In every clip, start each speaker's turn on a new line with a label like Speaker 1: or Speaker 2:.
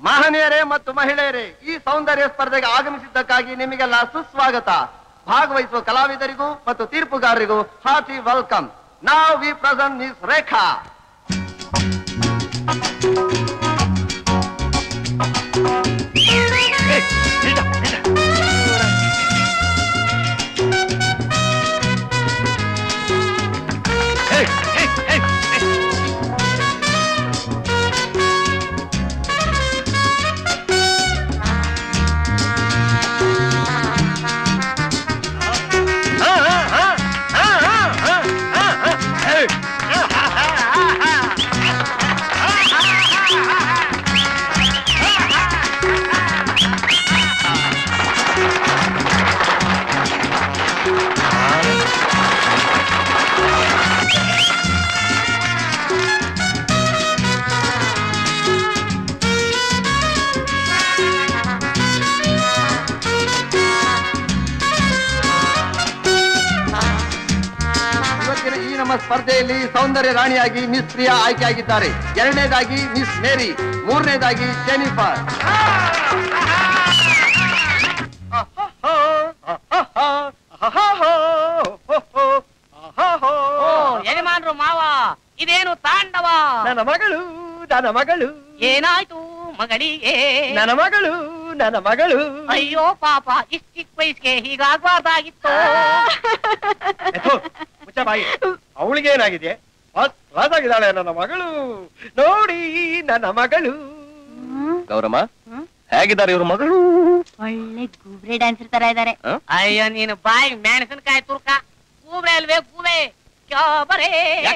Speaker 1: ಮಹನೀಯರೇ ಮತ್ತು ಮಹಿಳೆಯರೇ ಈ ಸೌಂದರ್ಯ ಸ್ಪರ್ಧೆಗೆ ಆಗಮಿಸಿದ್ದಕ್ಕಾಗಿ ನಿಮಗೆಲ್ಲ ಸುಸ್ವಾಗತ ಭಾಗವಹಿಸುವ ಕಲಾವಿದರಿಗೂ ಮತ್ತು ತೀರ್ಪುಗಾರರಿಗೂ ಹಾರ್ಟಿ ವೆಲ್ಕಮ್ ನಾವ್ ವಿ ಪ್ರೆಸೆಂಟ್ ಮಿಸ್ ರೇಖಾ ಇವತ್ತಿನ ಈ ನಮ್ಮ ಸ್ಪರ್ಧೆಯಲ್ಲಿ ಸೌಂದರ್ಯ ರಾಣಿಯಾಗಿ ಮಿಸ್ ಪ್ರಿಯಾ ಆಯ್ಕೆಯಾಗಿದ್ದಾರೆ ಎರಡನೇದಾಗಿ ಮಿಸ್ ಮೇರಿ ಮೂರನೇದಾಗಿ ಜೆನಿಫರ್
Speaker 2: ಓ ಯಜಮಾನ್ರು ಮಾವ ಇದೇನು ತಾಂಡವ
Speaker 3: ನನ್ನ ಮಗಳು ನನ್ನ ಮಗಳು
Speaker 2: ಏನಾಯ್ತು ಮಗಳಿಗೆ
Speaker 3: ನನ್ನ ಮಗಳು ನನ್ನ ಮಗಳು
Speaker 2: ಅಯ್ಯೋ ಪಾಪ ಇಷ್ಟ ಚಿಕ್ಕ ವಯಸ್ಸಿಗೆ ಹೀಗಾಗ್ಬಾರ್ದಾಗಿತ್ತು
Speaker 3: ಎಥು, ಮುಚ್ಚ ಬಾಯಿ ಅವಳಿಗೆ ಏನಾಗಿದೆ ಫಸ್ಟ್ ಕ್ಲಾಸ್ ಆಗಿದ್ದಾಳೆ ನನ್ನ ಮಗಳು ನೋಡಿ ನನ್ನ ಮಗಳು
Speaker 1: ಗೌರಮ್ಮ ಹೇಗಿದ್ದಾರೆ ಇವ್ರ ಮಗಳು
Speaker 4: ಒಳ್ಳೆ ಗುಬ್ರೆ ಡ್ಯಾನ್ಸರ್ ತರ ಇದಾರೆ
Speaker 2: ಅಯ್ಯೋ ನೀನು ಬಾಯಿ ಮೆಣಸಿನಕಾಯಿ ತುರ್ಕ ಕೂಬ್ರೆ ಅಲ್ವೇ ಕೂಬೆ ಕ್ಯಾಬರೇ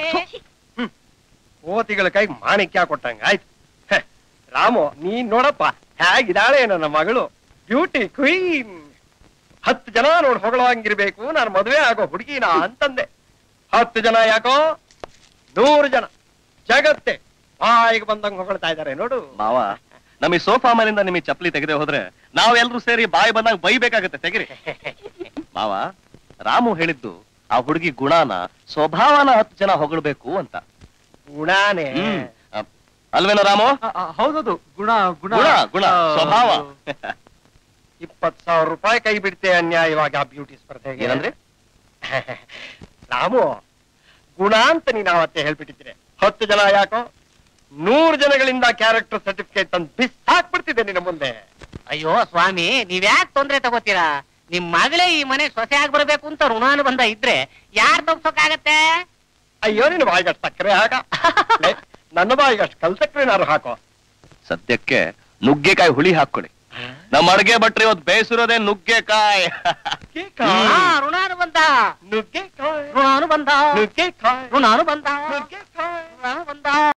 Speaker 3: ಕೋತಿಗಳ ಕೈ ಮಾಣಿಕ್ಯ ಕೊಟ್ಟಂಗ ಆಯ್ತು ಹೆ, ರಾಮು ನೀನ್ ನೋಡಪ್ಪ ಹೇಗಿದ್ದಾಳೆ ನನ್ನ ಮಗಳು ಬ್ಯೂಟಿ ಕ್ವೀನ್ ಹತ್ತು ಜನ ನೋಡ್ ಹೊಗಳಂಗಿರ್ಬೇಕು ನಾನು ಮದುವೆ ಆಗೋ ಹುಡುಗಿನ ಅಂತಂದೆ ಹತ್ತು ಜನ ಯಾಕೋ ನೂರು ಜನ ಜಗತ್ತೆ ಬಾಯಿಗೆ ಬಂದಂಗ್ ಹೊಗಳ್ತಾ ಇದ್ದಾರೆ ನೋಡು
Speaker 1: ಮಾವ ನಮಗೆ ಸೋಫಾ ಮೇಲಿಂದ ನಿಮಗೆ ಚಪ್ಪಲಿ ತೆಗೆದೆ ಹೋದ್ರೆ ನಾವೆಲ್ಲರೂ ಸೇರಿ ಬಾಯಿ ಬಂದಾಗ ಬೈಬೇಕಾಗತ್ತೆ ತೆಗಿರಿ ಮಾವ ರಾಮು ಹೇಳಿದ್ದು ಆ ಹುಡುಗಿ ಗುಣಾನ ಸ್ವಭಾವನ ಹತ್ತು ಜನ ಹೊಗಳ್ಬೇಕು ಅಂತ
Speaker 3: ಗುಣಾನೇ
Speaker 1: ಹ್ಮ್. ಅ- ಅಲ್ವೇನೋ ರಾಮು
Speaker 5: ಹೌದೌದು ಗುಣ ಗುಣ
Speaker 1: ಗುಣ ಗುಣ ಸ್ವಭಾವ
Speaker 3: ಇಪ್ಪತ್ ಸಾವಿರ ರೂಪಾಯಿ ಕೈ ಬಿಡ್ತೆ ಅನ್ಯಾಯವಾಗಿ ಆ ಬ್ಯೂಟಿ ಸ್ಪರ್ಧೆಗೆ
Speaker 1: ಏನಂದ್ರೆ
Speaker 3: ರಾಮು ಗುಣ ಅಂತ ನೀನು ಅವತ್ತೆ ಹೇಳ್ಬಿಟ್ಟಿದ್ರೆ ಹತ್ತು ಜನ ಯಾಕೋ ನೂರು ಜನಗಳಿಂದ ಕ್ಯಾರೆಕ್ಟರ್ ಸರ್ಟಿಫಿಕೇಟ್ ತಂದು ಬಿಸ್ ಹಾಕ್ಬಿಡ್ತಿದ್ದೆ ನಿನ್ನ ಮುಂದೆ
Speaker 2: ಅಯ್ಯೋ ಸ್ವಾಮಿ ನೀವ್ಯಾಕ್ ತೊಂದ್ರೆ ತಗೋತೀರಾ ನಿಮ್ ಮಗಳೇ ಈ ಮನೆ ಸೊಸೆ ಆಗಿ ಬರ್ಬೇಕು ಅಂತ ಋಣಾನುಬಂಧ ಇದ್ರೆ ಯಾರ್ ತಗ್ಸೋಕಾಗತ್ತೆ
Speaker 3: ಅಯ್ಯೋ ನಿನ್ನ ಬಾಯಿಗಷ್ಟು ಸಕ್ಕರೆ ಹಾಕ ಲೇ, ನನ್ನ ಬಾಯಿಗಷ್ಟು ಕಲ್ ಸಕ್ಕರೆನಾರು ಹಾಕೋ
Speaker 1: ಸದ್ಯಕ್ಕೆ ನುಗ್ಗೆಕಾಯಿ ಹುಳಿ ಹಾಕೊಳ್ಳಿ ನಮ್ಮ ಅಡ್ಗೆ ಭಟ್ರು ಇವತ್ತು ಬೇಯಿಸಿರೋದೇ ನುಗ್ಗೆಕಾಯಿ
Speaker 2: ಹಾ ಋಣಾನುಬಂಧ
Speaker 3: ನುಗ್ಗೆಕಾಯಿ
Speaker 2: ಋಣಾನುಬಂಧ
Speaker 3: ನುಗ್ಗೆಕಾಯಿ
Speaker 2: ಋಣಾನುಬಂಧ
Speaker 3: ನುಗ್ಗೆಕಾಯಿ
Speaker 2: ಋಣಾನುಬಂಧ